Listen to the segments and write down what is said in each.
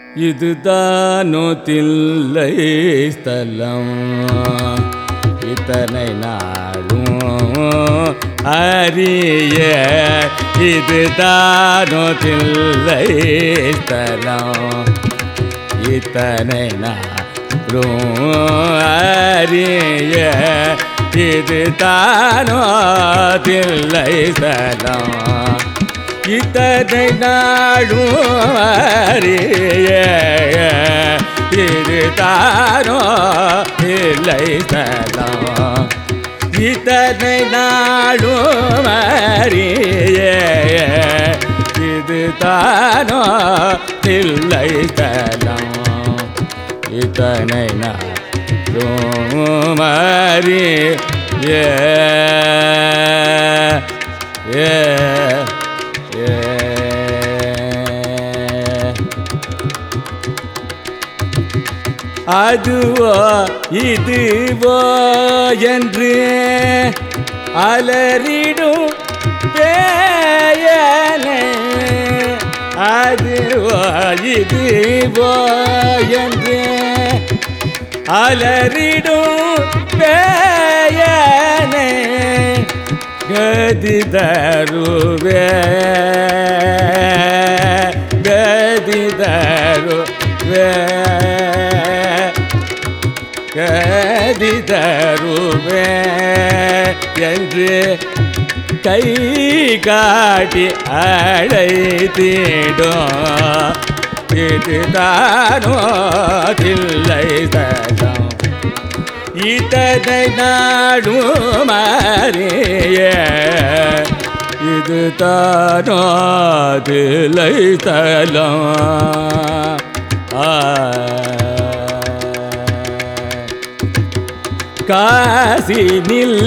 இதுதானோ தில்லை ஸ்தலம் இத்தனை நாளும் அறிய இதுதானோ தில்லை ஸ்தலம் இத்தனை நாளும் அறிய இது தானோ தில்லை ஸ்தலம் இத்தனை நாடும் அறிய இது தானோ இல்லை தலம் இத்தனை நாடும் அறிய இது தானோ இல்லை தலம் இத்தனை நாடும் அறிய ஏ அதுவோ இதுவோ என்று அலறிடும் பேயலே அதுவோ இதுவோ என்று அலறிடும் பேயலே கதி தருவே கதி தருவே கதி தருவே என்று கை காட்டி அழைத்திடும் இது தானோ தில்லை தலம் இதனை நாடும் மாறிய இது தானோ தில்லை தலம் ஆ காசினில்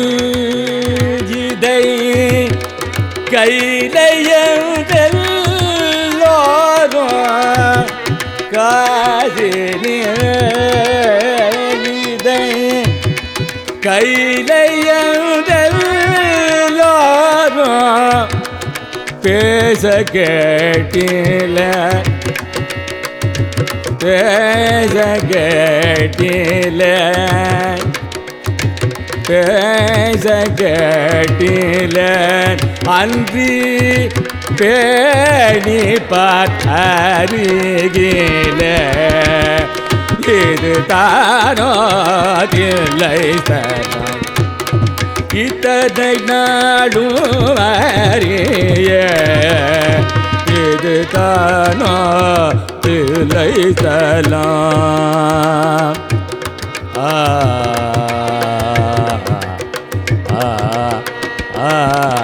இதை கைலையெல்லோரும் காசினில் இதை கைலையெல்லோரும் பேச கேட்டில பேச கேட்டில பேச கேட்டில அன்றி பேணி பார்த்தருகில இது தானோ தில்லை தரம் இத்தனை நாடும் அறிய இது தானோ தில்லை தலம் ஆ ஆ ஆ